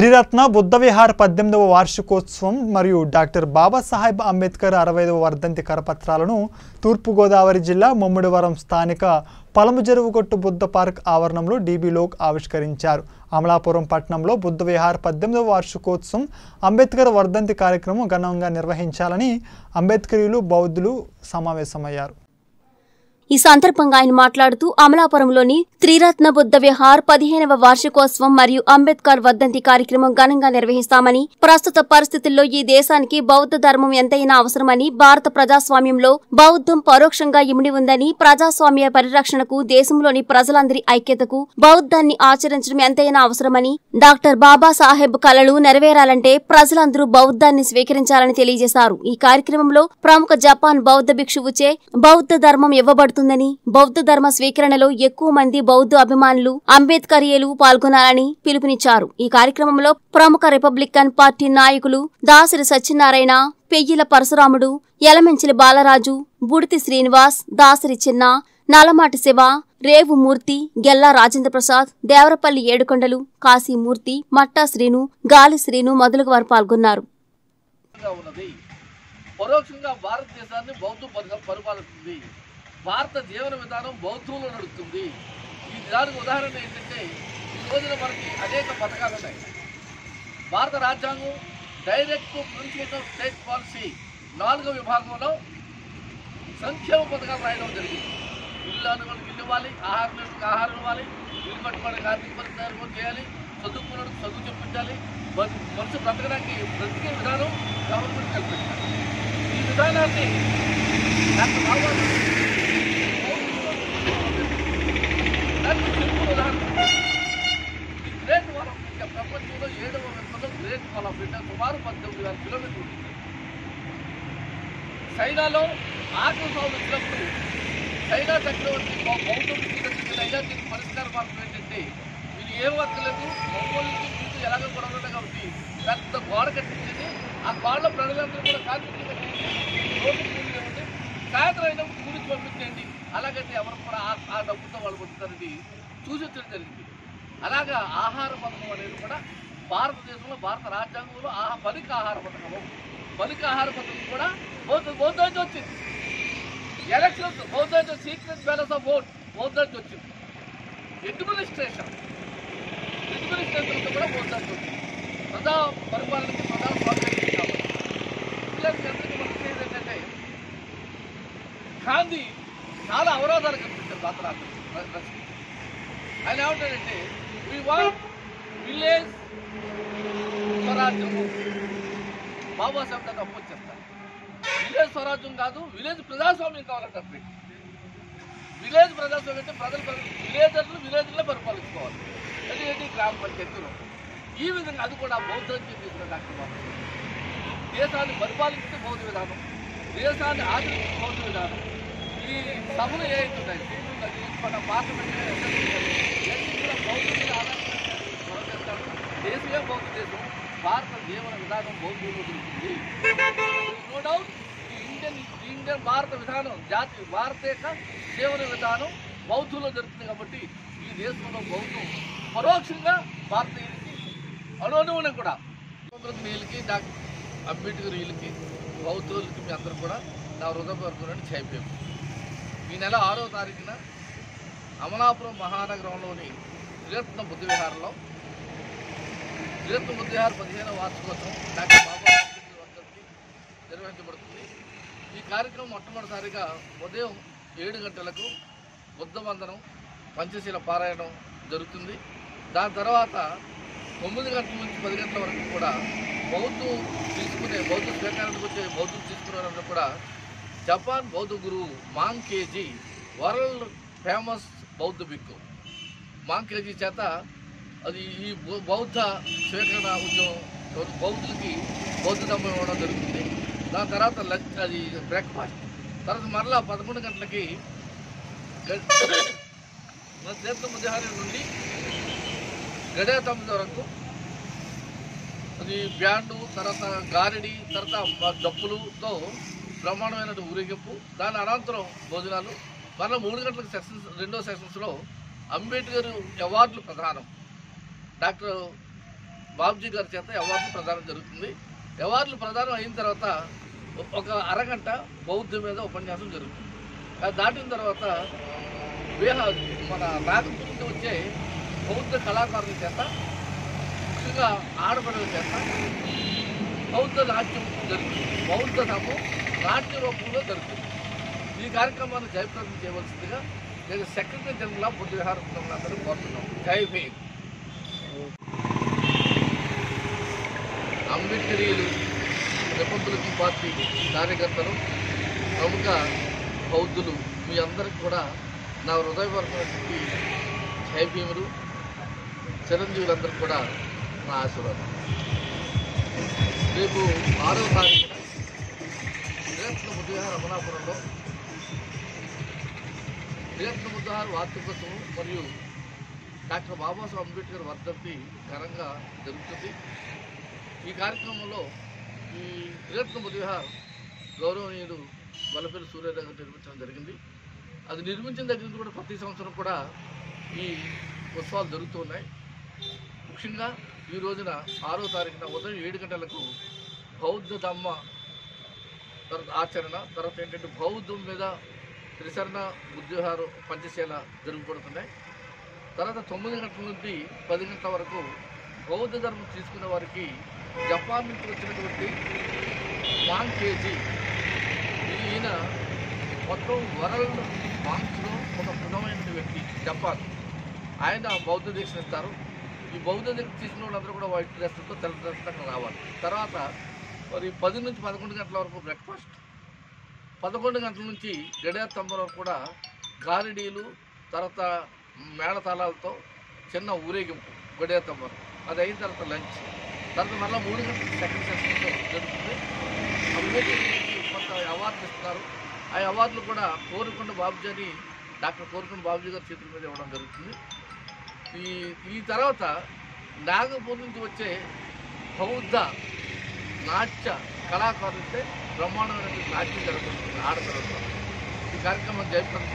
త్రిరత్న బుద్ధ విహార్ పద్దెనిమిదవ వార్షికోత్సవం మరియు డాక్టర్ బాబాసాహెబ్ అంబేద్కర్ అరవైదవ వర్ధంతి కరపత్రాలను తూర్పుగోదావరి జిల్లా ముమ్మిడివరం స్థానిక పలమజెరువుగొట్టు బుద్ధ పార్క్ ఆవరణంలో డీబీ లోక్ ఆవిష్కరించారు అమలాపురం పట్టణంలో బుద్ధ విహార్ పద్దెనిమిదవ వార్షికోత్సవం అంబేద్కర్ వర్ధంతి కార్యక్రమం ఘనంగా నిర్వహించాలని అంబేద్కరీయులు బౌద్ధులు సమావేశమయ్యారు ఈ సందర్భంగా ఆయన మాట్లాడుతూ అమలాపురంలోని త్రిరత్న బుద్ధ విహార్ పదిహేనవ వార్షికోత్సవం మరియు అంబేద్కర్ వర్ధంతి కార్యక్రమం ఘనంగా నిర్వహిస్తామని ప్రస్తుత పరిస్థితుల్లో ఈ దేశానికి బౌద్ధ ధర్మం ఎంతైనా అవసరమని భారత ప్రజాస్వామ్యంలో బౌద్ధం పరోక్షంగా ఇమిడి ఉందని ప్రజాస్వామ్య పరిరక్షణకు దేశంలోని ప్రజలందరి ఐక్యతకు బౌద్ధాన్ని ఆచరించడం ఎంతైనా అవసరమని డాక్టర్ బాబాసాహెబ్ కలలు నెరవేరాలంటే ప్రజలందరూ బౌద్ధాన్ని స్వీకరించాలని తెలియజేశారు ఈ కార్యక్రమంలో ప్రముఖ జపాన్ బౌద్ధ భిక్షువుచే బౌద్ధ ధర్మం ఇవ్వబడుతుందని బౌద్ధ ధర్మ స్వీకరణలో ఎక్కువ మంది బౌద్ధ అభిమానులు అంబేద్కరియలు పాల్గొనాలని పిలుపునిచ్చారు ఈ కార్యక్రమంలో ప్రముఖ రిపబ్లికన్ పార్టీ నాయకులు దాసరి సత్యనారాయణ పెయ్యిల పరశురాముడు యలమెంచిలి బాలరాజు బుడితి శ్రీనివాస్ దాసరి చిన్న నలమాటి శివ రేవు మూర్తి గెల్లా రాజేంద్ర ప్రసాద్ దేవరపల్లి ఏడుకొండలు కాశీమూర్తి మట్టా శ్రీను గాలి శ్రీను మొదలగు వారు పాల్గొన్నారు గా ఉన్నది పరోక్షంగా భారతదేశాన్ని బౌద్ధ పరి- పరిపాలిస్తుంది భారత జీవన విధానం బౌద్ధంలో నడుస్తుంది ఈ దానికి ఉదాహరణ ఏంటంటే ఈ రోజున మనకి అనేక పథకాలు ఉన్నాయి భారత రాజ్యాంగం direct principles of state policy నాలుగో విభాగంలో సంక్షేమ పథకాలు రాయడం జరిగింది ఇల్లు అనుకోవడానికి ఇల్లు ఇవ్వాలి ఆహారం లేనికి ఆహారం ఇవ్వాలి ఇల్లు కట్టుకోవడానికి ఆర్థిక పరిస్థితి చేయాలి చదువుకున్నట్టు చదువు చెప్పించాలి మరి మనిషి బ్రతకడానికి బ్రతికే విధానం గవర్నమెంట్ కల్పించాలి ఈ విధానాన్ని డాక్టర్ బాబాసాహెబ్ దానికి సింపుల్ ఉదాహరణ ఈ గ్రేట్ వాల్ ఆఫ్ ఇండియా ప్రపంచంలో ఏడవ వింతలో గ్రేట్ వాల్ ఆఫ్ ఇండియా సుమారు పద్దెనిమిది వేల కిలోమీటర్లు ఉంటుంది చైనాలో ఆకలి సాగు వచ్చినప్పుడు చైనా చక్రవర్తి బౌ- బౌద్ధ విద్యుత్ అయ్యా దీనికి పరిష్కార మార్గం ఏంటంటే మీరు ఏం వర్కలేదు మంగోళ్ళకి మీకు ఎలాగో గొడవలు ఉన్నాయి కాబట్టి పెద్ద గోడ కట్టించింది ఆ గోడలో ప్రజలందరూ కూడా కాన్ఫిడెంట్ రోడ్డు కూలి ఇవ్వండి సాయంత్రం అయినప్పుడు కూలికి పంపించండి అలాగైతే ఎవరు కూడా ఆ- ఆ డబ్బుతో వాళ్ళు బతుకుతారని చూసి వచ్చడం జరిగింది అలాగా ఆహార పథకం అనేది కూడా భారతదేశంలో భారత రాజ్యాంగంలో ఆహా బలిక ఆహార పథకము బలిక ఆహార పథకం కూడా బౌద్ధ బౌద్ధ నుంచి వచ్చింది ఎలక్షన్స్ బౌద్ధ నుంచి సీక్రెట్ బ్యాలెన్స్ ఆఫ్ ఓట్ బౌద్ధ నుంచి వచ్చింది అడ్మినిస్ట్రేషన్ అడ్మినిస్ట్రేషన్ కూడా బౌద్ధ నుంచి వచ్చింది ప్రజా పరిపాలనకి ప్రజా స్వామ్యానికి కావాలి పిల్లలకి అందరికీ మనం చెప్పేది ఏంటంటే గాంధీ చాలా అవరోధాలు కల్పించారు భారత రాష్ట్రం ఆయన ఏమంటాడంటే వి వాంట్ విలేజ్ స్వరాజ్యము బాబాసాహెబ్ నాకు అప్పు వచ్చేస్తారు విలేజ్ స్వరాజ్యం కాదు విలేజ్ ప్రజాస్వామ్యం కావాలంట అప్పుడు విలేజ్ ప్రజాస్వామ్యం అంటే ప్రజలు విలేజర్లు విలేజ్లో పరిపాలించుకోవాలి అది ఏంటి గ్రామ పంచాయతీలో ఈ విధంగా అది కూడా బౌద్ధం తీసుకున్న డాక్టర్ బాబు దేశాన్ని పరిపాలించే బౌద్ధ విధానం దేశాన్ని ఆచరించే బౌద్ధ విధానం ఈ సభలు ఏ ఉన్నాయి మన పార్లమెంట్ దేశీయ బౌద్ధ దేశం భారత జీవన విధానం బౌద్ధంలో దొరుకుతుంది నో డౌట్ ఇండియన్ ఇండియన్ భారత విధానం జాతి భారత యొక్క జీవన విధానం బౌద్ధంలో జరుగుతుంది కాబట్టి ఈ దేశంలో బౌద్ధం పరోక్షంగా భారతీయులకి అనుగుణం కూడా వీళ్ళకి డాక్టర్ అంబేద్కర్ వీళ్ళకి బౌద్ధులకి మీ అందరూ కూడా నా హృదయపూర్వకమైన చేపేము ఈ నెల ఆరో తారీఖున అమలాపురం మహానగరంలోని త్రిరత్న బుద్ధ విహారంలో త్రిరత్న బుద్ధ విహార్ పదిహేనవ వార్షికోత్సవం డాక్టర్ బాబా అంబేద్కర్ వర్ధంతి నిర్వహించబడుతుంది ఈ కార్యక్రమం మొట్టమొదటిసారిగా ఉదయం ఏడు గంటలకు బుద్ధ వందనం పంచశీల పారాయణం జరుగుతుంది దాని తర్వాత తొమ్మిది గంటల నుంచి పది గంటల వరకు కూడా బౌద్ధం తీసుకునే బౌద్ధ స్వీకారానికి వచ్చే బౌద్ధం తీసుకునే వాళ్ళందరూ కూడా జపాన్ బౌద్ధ గురువు మాంగ్ కేజీ వరల్డ్ ఫేమస్ బౌద్ధ బిక్కు మాంగ్ కేజీ చేత అది ఈ బౌ- బౌద్ధ స్వీకరణ ఉద్యమం బౌద్ధులకి బౌద్ధ ధర్మం ఇవ్వడం జరుగుతుంది దాని తర్వాత లంచ్ అది బ్రేక్ఫాస్ట్ తర్వాత మరలా పదకొండు గంటలకి తీర్థ మధ్యాహ్నం నుండి గడియ తొమ్మిది వరకు అది బ్యాండు తర్వాత గారిడి తర్వాత మ- డప్పులతో బ్రహ్మాండమైన ఊరేగింపు దాని అనంతరం భోజనాలు మరలా మూడు గంటలకు సెషన్స్ రెండో సెషన్స్లో అంబేద్కర్ అవార్డులు ప్రధానం డాక్టర్ బాబుజీ గారి చేత అవార్డులు ప్రదానం జరుగుతుంది అవార్డులు ప్రదానం అయిన తర్వాత ఒక అరగంట బౌద్ధ మీద ఉపన్యాసం జరుగుతుంది అది దాటిన తర్వాత వేహ మన నాగపూర్ నుంచి వచ్చే బౌద్ధ కళాకారుల చేత ముఖ్యంగా ఆడపిల్లల చేత బౌద్ధ నాట్యం జరుగుతుంది బౌద్ధ నామం నాట్య రూపంలో జరుగుతుంది ఈ కార్యక్రమాన్ని జయప్రదం చేయవలసిందిగా నేను సెక్రటరీ జనరల్ ఆఫ్ బుద్ధ విహార అందరూ కోరుతున్నాం జై భీమ్ అంబేద్కరీయులు రిపబ్లికన్ పార్టీ కార్యకర్తలు ప్రముఖ బౌద్ధులు మీ అందరికి కూడా నా హృదయపూర్వకమైనటువంటి జై భీములు చిరంజీవులందరికీ కూడా నా ఆశీర్వాదం రేపు ఆరవ తారీఖున విరత్న బుద్ధిహార అమలాపురంలో విరత్న బుద్ధిహార వార్షికోత్సవం మరియు డాక్టర్ బాబాసాహెబ్ అంబేద్కర్ వర్ధంతి ఘనంగా జరుగుతుంది ఈ కార్యక్రమంలో ఈ విరత్న బుద్ధిహార్ గౌరవనీయులు వల్లపల్లి సూర్య దగ్గర నిర్మించడం జరిగింది అది నిర్మించిన దగ్గర నుంచి కూడా ప్రతి సంవత్సరం కూడా ఈ ఉత్సవాలు జరుగుతూ ఉన్నాయి ముఖ్యంగా ఈ రోజున ఆరో తారీఖున ఉదయం ఏడు గంటలకు బౌద్ధ ధమ్మ తర్వాత ఆచరణ తర్వాత ఏంటంటే బౌద్ధం మీద త్రిశరణ బుద్ధిహారం పంచశీల జరుగుపడుతున్నాయి తర్వాత తొమ్మిది గంటల నుండి పది గంటల వరకు బౌద్ధ ధర్మం తీసుకునే వారికి జపాన్ నుంచి వచ్చినటువంటి మాంగ్ కేజీ ఈయన మొత్తం వరల్డ్ మాంగ్స్లో ఒక ప్రధానమైన వ్యక్తి జపాన్ ఆయన బౌద్ధ దీక్ష ఇస్తారు ఈ బౌద్ధ దీక్ష తీసుకున్న వాళ్ళందరూ కూడా వైట్ డ్రెస్తో తెల్ల డ్రెస్తో అక్కడ రావాలి తర్వాత మరి పది నుంచి పదకొండు గంటల వరకు బ్రేక్ఫాస్ట్ పదకొండు గంటల నుంచి గడియార స్తంభం వరకు కూడా గారిడీలు తర్వాత మేళతాళాలతో చిన్న ఊరేగింపు గడియార స్తంభం వరకు. అది అయిన తర్వాత లంచ్ తర్వాత మళ్ళీ మూడు గంటల సెకండ్ సెషన్తో జరుగుతుంది అవివేకి కొంత అవార్డులు ఇస్తున్నారు ఆ అవార్డులు కూడా కోరుకొండ బాబుజీ అని డాక్టర్ కోరుకొండ బాబుజీ గారి చేతుల మీద ఇవ్వడం జరుగుతుంది ఈ ఈ తర్వాత నాగపూర్ నుంచి వచ్చే బౌద్ధ నాట్య కళాకారులతో బ్రహ్మాండమైన నాట్యం జరుగుతుంది ఆడపిల్లలతో ఈ కార్యక్రమం జయప్రదం